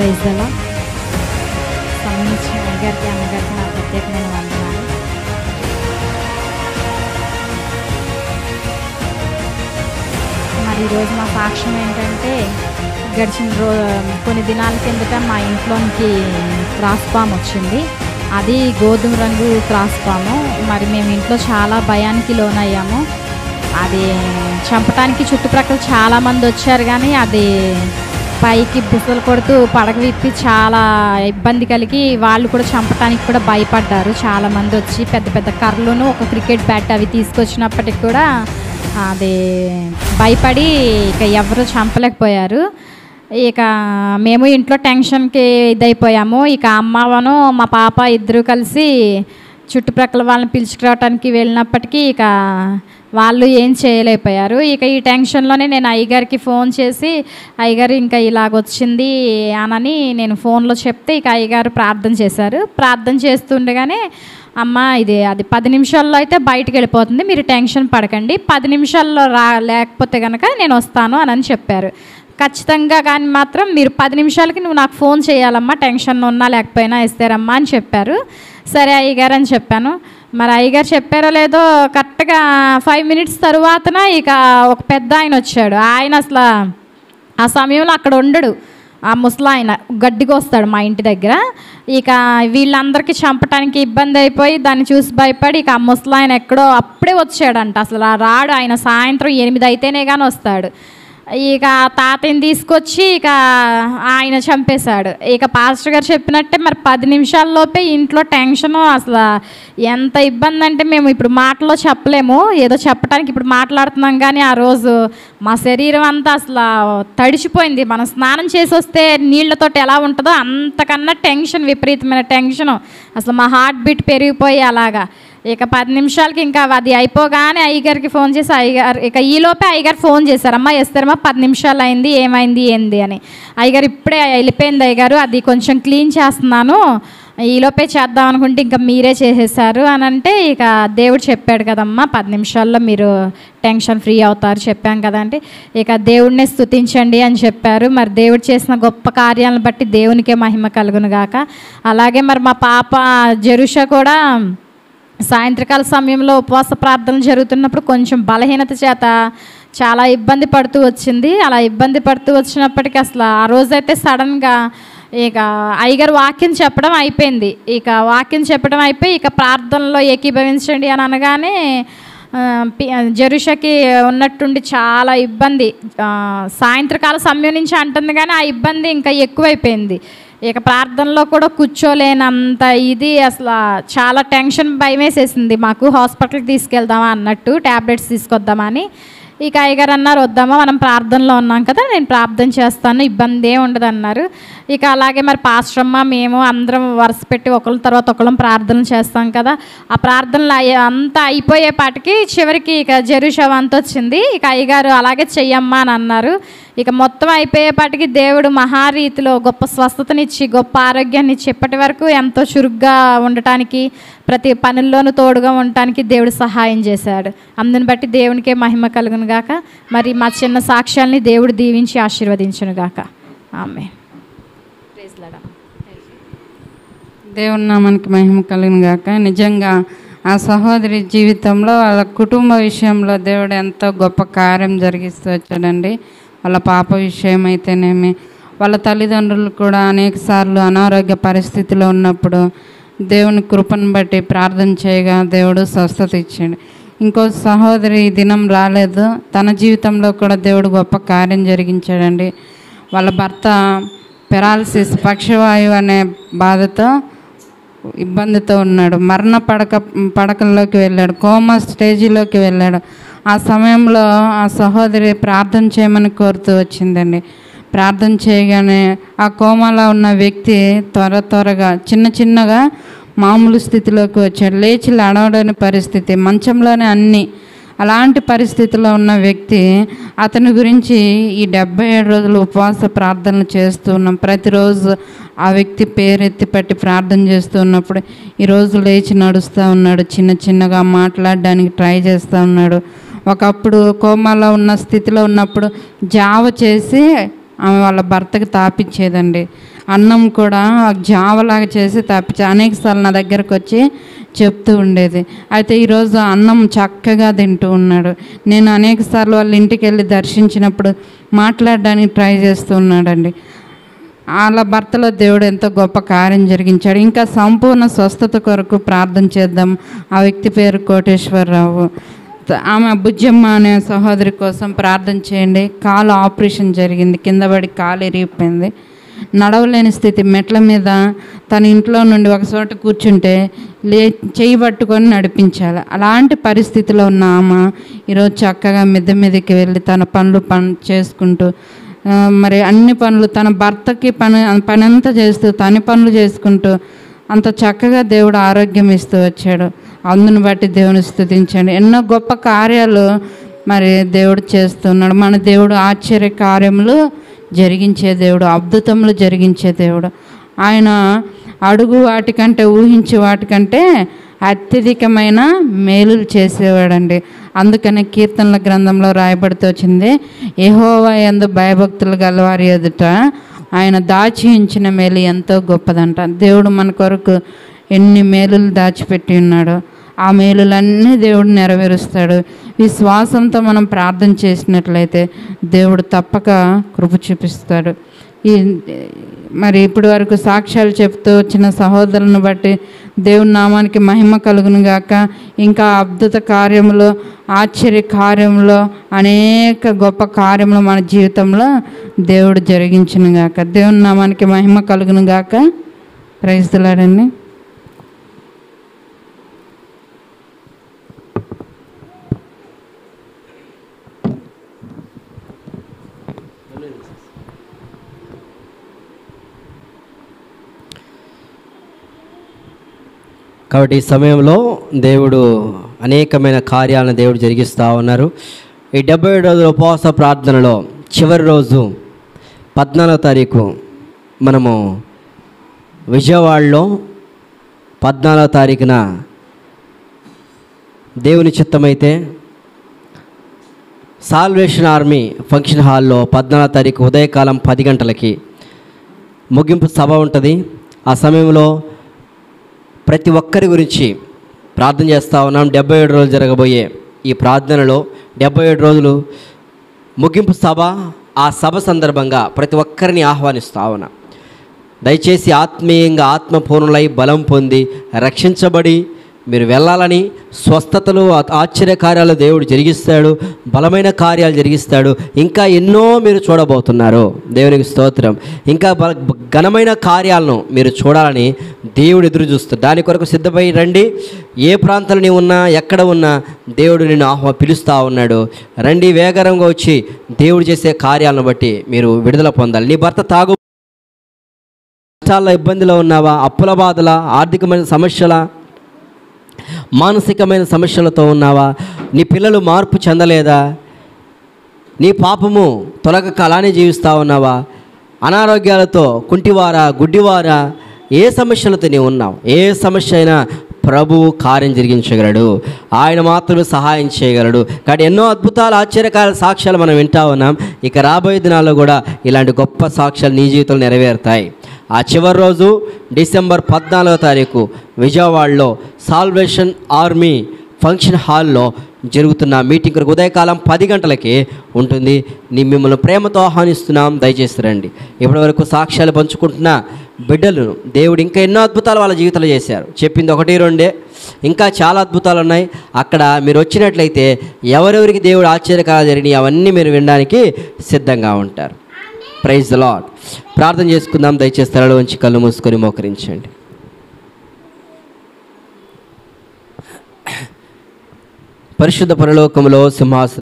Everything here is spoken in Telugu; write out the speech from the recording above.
ప్రైజ్ అలా సంబంధించిన అయ్యగారికి అమ్మగారికి నా ప్రత్యేకమైన వందనాలు మరి ఈరోజు మా సాక్ష్యం ఏంటంటే గడిచిన రో కొన్ని దినాల కిందట మా ఇంట్లోనికి క్రాస్ పామ్ వచ్చింది అది గోధుమ రంగు క్రాస్ పాము మరి మేము ఇంట్లో చాలా భయానికి లోనయ్యాము అది చంపడానికి చుట్టుప్రక్కల చాలామంది వచ్చారు కానీ అది పైకి బుసలు కొడుతూ పడగ విప్పి చాలా ఇబ్బంది కలిగి వాళ్ళు కూడా చంపడానికి కూడా భయపడ్డారు చాలామంది వచ్చి పెద్ద పెద్ద కర్రలను ఒక క్రికెట్ బ్యాట్ అవి తీసుకొచ్చినప్పటికి కూడా అది భయపడి ఇక ఎవరు చంపలేకపోయారు ఇక మేము ఇంట్లో టెన్షన్కి ఇదైపోయాము ఇక అమ్మవను మా పాప ఇద్దరు కలిసి చుట్టుప్రక్కల వాళ్ళని పిలుచుకురావడానికి వెళ్ళినప్పటికీ ఇక వాళ్ళు ఏం చేయలేకపోయారు ఇక ఈ టెన్షన్లోనే నేను అయ్యగారికి ఫోన్ చేసి అయ్యగారు ఇంకా ఇలాగ వచ్చింది అనని నేను ఫోన్లో చెప్తే ఇక అయ్యగారు ప్రార్థన చేశారు ప్రార్థన చేస్తుండగానే అమ్మ ఇది అది పది నిమిషాల్లో అయితే బయటికి వెళ్ళిపోతుంది మీరు టెన్షన్ పడకండి పది నిమిషాల్లో రా లేకపోతే కనుక నేను వస్తాను అని అని చెప్పారు ఖచ్చితంగా కానీ మాత్రం మీరు పది నిమిషాలకి నువ్వు నాకు ఫోన్ చేయాలమ్మా టెన్షన్ ఉన్నా లేకపోయినా ఇస్తారమ్మా అని చెప్పారు సరే అయ్యగారు అని చెప్పాను మరి అయ్యగారు చెప్పారో లేదో కరెక్ట్గా ఫైవ్ మినిట్స్ తరువాతన ఇక ఒక పెద్ద ఆయన వచ్చాడు ఆయన అసలు ఆ సమయంలో అక్కడ ఉండడు ఆ ముసలాయన గడ్డికి వస్తాడు మా ఇంటి దగ్గర ఇక వీళ్ళందరికీ చంపడానికి ఇబ్బంది అయిపోయి దాన్ని చూసి భయపడి ఇక ఆ ముసలాయన ఎక్కడో అప్పుడే వచ్చాడంట అసలు ఆ రాడు ఆయన సాయంత్రం ఎనిమిది అయితేనే కానీ వస్తాడు ఇక ఆ తాతయ్యని తీసుకొచ్చి ఇక ఆయన చంపేశాడు ఇక పాస్టర్ గారు చెప్పినట్టే మరి పది నిమిషాల్లోపే ఇంట్లో టెన్షన్ అసలు ఎంత ఇబ్బంది అంటే మేము ఇప్పుడు మాటలో చెప్పలేము ఏదో చెప్పడానికి ఇప్పుడు మాట్లాడుతున్నాం కానీ ఆ రోజు మా శరీరం అంతా అసలు తడిచిపోయింది మనం స్నానం చేసి వస్తే నీళ్ళతోటి ఎలా ఉంటుందో అంతకన్నా టెన్షన్ విపరీతమైన టెన్షన్ అసలు మా హార్ట్ బీట్ పెరిగిపోయి అలాగా ఇక పది నిమిషాలకి ఇంకా అది అయిపోగానే అయ్యగారికి ఫోన్ చేసి అయ్యగారు ఇక ఈలోపే అయ్యగారు ఫోన్ చేశారు అమ్మ ఎస్తారమ్మా పది నిమిషాలు అయింది ఏమైంది ఏంది అని అయ్యగారు ఇప్పుడే వెళ్ళిపోయింది అయ్యగారు అది కొంచెం క్లీన్ చేస్తున్నాను ఈలోపే చేద్దాం అనుకుంటే ఇంకా మీరే చేసేసారు అని అంటే ఇక దేవుడు చెప్పాడు కదమ్మా పది నిమిషాల్లో మీరు టెన్షన్ ఫ్రీ అవుతారు చెప్పాం కదండి ఇక దేవుడినే స్తుతించండి అని చెప్పారు మరి దేవుడు చేసిన గొప్ప కార్యాలను బట్టి దేవునికే మహిమ కలుగును గాక అలాగే మరి మా పాప జరుష కూడా సాయంత్రకాల సమయంలో ఉపవాస ప్రార్థనలు జరుగుతున్నప్పుడు కొంచెం బలహీనత చేత చాలా ఇబ్బంది పడుతూ వచ్చింది అలా ఇబ్బంది పడుతూ వచ్చినప్పటికీ అసలు ఆ రోజైతే సడన్గా ఇక అయ్యగారు వాక్యం చెప్పడం అయిపోయింది ఇక వాక్యం చెప్పడం అయిపోయి ఇక ప్రార్థనలో ఏకీభవించండి అని అనగానే ఆ, పి- జరుషకి ఉన్నట్టుండి చాలా ఇబ్బంది ఆ, సాయంత్రకాల సమయం నుంచి అంటుంది కానీ ఆ ఇబ్బంది ఇంకా ఎక్కువైపోయింది ఇక ప్రార్థనలో కూడా కూర్చోలేనంత ఇది అసలు చాలా టెన్షన్ భయం వేసేసింది మాకు హాస్పిటల్కి తీసుకెళ్దామా అన్నట్టు ట్యాబ్లెట్స్ తీసుకొద్దామని ఇక అయ్యగారు అన్నారు వద్దామా మనం ప్రార్థనలో ఉన్నాం కదా నేను ప్రార్థన చేస్తాను ఇబ్బంది ఏమి ఉండదు అన్నారు ఇక అలాగే మరి పాస్టమ్మ మేము అందరం వరుస పెట్టి ఒకళ్ళ తర్వాత ఒకళ్ళం ప్రార్థన చేస్తాం కదా ఆ ప్రార్థనలు అయ్యే అంతా అయిపోయేపాటికి చివరికి ఇక జెరూషం అంత వచ్చింది ఇక అయ్యగారు అలాగే చెయ్యమ్మా అని అన్నారు ఇక మొత్తం అయిపోయేపాటికి దేవుడు మహారీతిలో గొప్ప స్వస్థతనిచ్చి గొప్ప ఆరోగ్యాన్ని ఇచ్చి ఇప్పటి వరకు ఎంతో చురుగ్గా ఉండటానికి ప్రతి పనుల్లోనూ తోడుగా ఉండటానికి దేవుడు సహాయం చేశాడు అందుని బట్టి దేవునికే మహిమ కలుగును గాక మరి మా చిన్న సాక్ష్యాల్ని దేవుడు దీవించి ఆశీర్వదించును గాక ఆమె దేవుని నామానికి మహిమ కలిగిన గాక నిజంగా ఆ సహోదరి జీవితంలో వాళ్ళ కుటుంబ విషయంలో దేవుడు ఎంతో గొప్ప కార్యం జరిగిస్తూ వచ్చాడండి వాళ్ళ పాప విషయం అయితేనేమి వాళ్ళ తల్లిదండ్రులు కూడా అనేక సార్లు అనారోగ్య పరిస్థితిలో ఉన్నప్పుడు దేవుని కృపను బట్టి ప్రార్థన చేయగా దేవుడు స్వస్థత ఇచ్చాడు ఇంకో సహోదరి ఈ దినం రాలేదు తన జీవితంలో కూడా దేవుడు గొప్ప కార్యం జరిగించాడండి వాళ్ళ భర్త పెరాలసిస్ పక్షవాయువు అనే బాధతో ఇబ్బందితో ఉన్నాడు మరణ పడక పడకల్లోకి వెళ్ళాడు కోమా స్టేజీలోకి వెళ్ళాడు ఆ సమయంలో ఆ సహోదరి ప్రార్థన చేయమని కోరుతూ వచ్చిందండి ప్రార్థన చేయగానే ఆ కోమాలో ఉన్న వ్యక్తి త్వర త్వరగా చిన్న చిన్నగా మామూలు స్థితిలోకి వచ్చాడు లేచి నడవడని పరిస్థితి మంచంలోనే అన్నీ అలాంటి పరిస్థితిలో ఉన్న వ్యక్తి అతని గురించి ఈ డెబ్బై ఏడు రోజులు ఉపవాస ప్రార్థనలు చేస్తూ ఉన్నాం ప్రతిరోజు ఆ వ్యక్తి పేరెత్తి పట్టి ప్రార్థన చేస్తూ ఉన్నప్పుడు ఈరోజు లేచి నడుస్తూ ఉన్నాడు చిన్న చిన్నగా మాట్లాడడానికి ట్రై చేస్తూ ఉన్నాడు ఒకప్పుడు కోమాలో ఉన్న స్థితిలో ఉన్నప్పుడు జావ చేసి ఆమె వాళ్ళ భర్తకి తాపిచ్చేదండి అన్నం కూడా జావలాగా చేసి తప్పించి అనేక సార్లు నా దగ్గరకు వచ్చి చెప్తూ ఉండేది అయితే ఈరోజు అన్నం చక్కగా తింటూ ఉన్నాడు నేను అనేక సార్లు వాళ్ళ ఇంటికి వెళ్ళి దర్శించినప్పుడు మాట్లాడడానికి ట్రై చేస్తూ ఉన్నాడండి వాళ్ళ భర్తలో దేవుడు ఎంతో గొప్ప కార్యం జరిగించాడు ఇంకా సంపూర్ణ స్వస్థత కొరకు ప్రార్థన చేద్దాం ఆ వ్యక్తి పేరు కోటేశ్వరరావు త- ఆమె బుజ్జమ్మ అనే సహోదరి కోసం ప్రార్థన చేయండి కాలు ఆపరేషన్ జరిగింది కింద పడి కాలు ఇరిగిపోయింది నడవలేని స్థితి మెట్ల మీద తన ఇంట్లో నుండి ఒక చోట కూర్చుంటే లే చేయి పట్టుకొని నడిపించాలి అలాంటి పరిస్థితిలో ఉన్న ఆమె ఈరోజు చక్కగా మిద్దె మీదకి వెళ్ళి తన పనులు పని చేసుకుంటూ ఆ, మరి అన్ని పనులు తన భర్తకి పని పని అంతా చేస్తూ తన పనులు చేసుకుంటూ అంత చక్కగా దేవుడు ఆరోగ్యం ఇస్తూ వచ్చాడు అందుని బట్టి దేవుని స్థుతించండి ఎన్నో గొప్ప కార్యాలు మరి దేవుడు చేస్తున్నాడు మన దేవుడు ఆశ్చర్య కార్యములు జరిగించే దేవుడు అద్భుతములు జరిగించే దేవుడు ఆయన అడుగు వాటికంటే ఊహించే వాటికంటే అత్యధికమైన మేలులు చేసేవాడండి అందుకనే కీర్తనల గ్రంథంలో రాయబడుతూ వచ్చింది యెహోవా ఎందు భయభక్తులు గలవారి ఎదుట ఆయన దాచి ఉంచిన మేలు ఎంతో గొప్పదంట దేవుడు మన కొరకు ఎన్ని మేలులు దాచిపెట్టి ఉన్నాడో ఆ మేలులన్నీ దేవుడు నెరవేరుస్తాడు విశ్వాసంతో మనం ప్రార్థన చేసినట్లయితే దేవుడు తప్పక కృప చూపిస్తాడు ఈ మరి ఇప్పటి వరకు సాక్ష్యాలు చెప్తూ వచ్చిన సహోదరులను బట్టి దేవుని నామానికి మహిమ కలుగును గాక ఇంకా అద్భుత కార్యములు ఆశ్చర్య కార్యములు అనేక గొప్ప కార్యములు మన జీవితంలో దేవుడు జరిగించును గాక దేవుని నామానికి మహిమ కలుగును గాక ప్రైజ్లాడండి కాబట్టి ఈ సమయంలో దేవుడు అనేకమైన కార్యాలను దేవుడు జరిగిస్తూ ఉన్నారు ఈ డెబ్బై ఏడు రోజుల ఉపవాస ప్రార్థనలో చివరి రోజు పద్నాలుగో తారీఖు మనము విజయవాడలో పద్నాలుగో తారీఖున దేవుని చిత్తమైతే సాల్వేషన్ ఆర్మీ ఫంక్షన్ హాల్లో పద్నాలుగో తారీఖు ఉదయకాలం పది గంటలకి ముగింపు సభ ఉంటుంది ఆ సమయంలో ప్రతి ఒక్కరి గురించి ప్రార్థన చేస్తూ ఉన్నాం డెబ్బై ఏడు రోజులు జరగబోయే ఈ ప్రార్థనలో డెబ్బై ఏడు రోజులు ముగింపు సభ ఆ సభ సందర్భంగా ప్రతి ఒక్కరిని ఆహ్వానిస్తా ఉన్నా దయచేసి ఆత్మీయంగా ఆత్మపూర్ణులై బలం పొంది రక్షించబడి మీరు వెళ్ళాలని స్వస్థతలు ఆ- ఆశ్చర్యకార్యాలు దేవుడు జరిగిస్తాడు బలమైన కార్యాలు జరిగిస్తాడు ఇంకా ఎన్నో మీరు చూడబోతున్నారు దేవునికి స్తోత్రం ఇంకా బల ఘనమైన కార్యాలను మీరు చూడాలని దేవుడు ఎదురు చూస్తాడు దాని కొరకు సిద్ధపై రండి ఏ ప్రాంతంలో నీవు ఉన్నా ఎక్కడ ఉన్నా దేవుడు నిన్ను ఆహ్వా పిలుస్తూ ఉన్నాడు రండి వేగరంగా వచ్చి దేవుడు చేసే కార్యాలను బట్టి మీరు విడుదల పొందాలి నీ భర్త తాగు కష్టాల్లో ఇబ్బందిలో ఉన్నావా అప్పుల బాధల ఆర్థికమైన సమస్యల మానసికమైన సమస్యలతో ఉన్నావా నీ పిల్లలు మార్పు చెందలేదా నీ పాపము తొలగక అలానే జీవిస్తూ ఉన్నావా అనారోగ్యాలతో కుంటివారా గుడ్డివారా ఏ సమస్యలతో నీవు ఉన్నావు ఏ సమస్య అయినా ప్రభువు కార్యం జరిగించగలడు ఆయన మాత్రమే సహాయం చేయగలడు కాబట్టి ఎన్నో అద్భుతాలు ఆశ్చర్యకాల సాక్ష్యాలు మనం వింటా ఉన్నాం ఇక రాబోయే దినాల్లో కూడా ఇలాంటి గొప్ప సాక్ష్యాలు నీ జీవితంలో నెరవేరుతాయి ఆ చివరి రోజు డిసెంబర్ పద్నాలుగో తారీఖు విజయవాడలో సాల్వేషన్ ఆర్మీ ఫంక్షన్ హాల్లో జరుగుతున్న మీటింగ్ కొరకు ఉదయకాలం పది గంటలకి ఉంటుంది నీ మిమ్మల్ని ప్రేమతో ఆహ్వానిస్తున్నాం దయచేసి రండి ఇప్పటివరకు సాక్ష్యాలు పంచుకుంటున్న బిడ్డలను దేవుడు ఇంకా ఎన్నో అద్భుతాలు వాళ్ళ జీవితంలో చేశారు చెప్పింది ఒకటి రెండే ఇంకా చాలా అద్భుతాలు ఉన్నాయి అక్కడ మీరు వచ్చినట్లయితే ఎవరెవరికి దేవుడు ఆశ్చర్యకాలు జరిగినాయి అవన్నీ మీరు వినడానికి సిద్ధంగా ఉంటారు ప్రైజ్ ద లాడ్ ప్రార్థన చేసుకుందాం దయచేసి తలలో ఉంచి కళ్ళు మూసుకొని మోకరించండి పరిశుద్ధ పరలోకములో సింహాసనం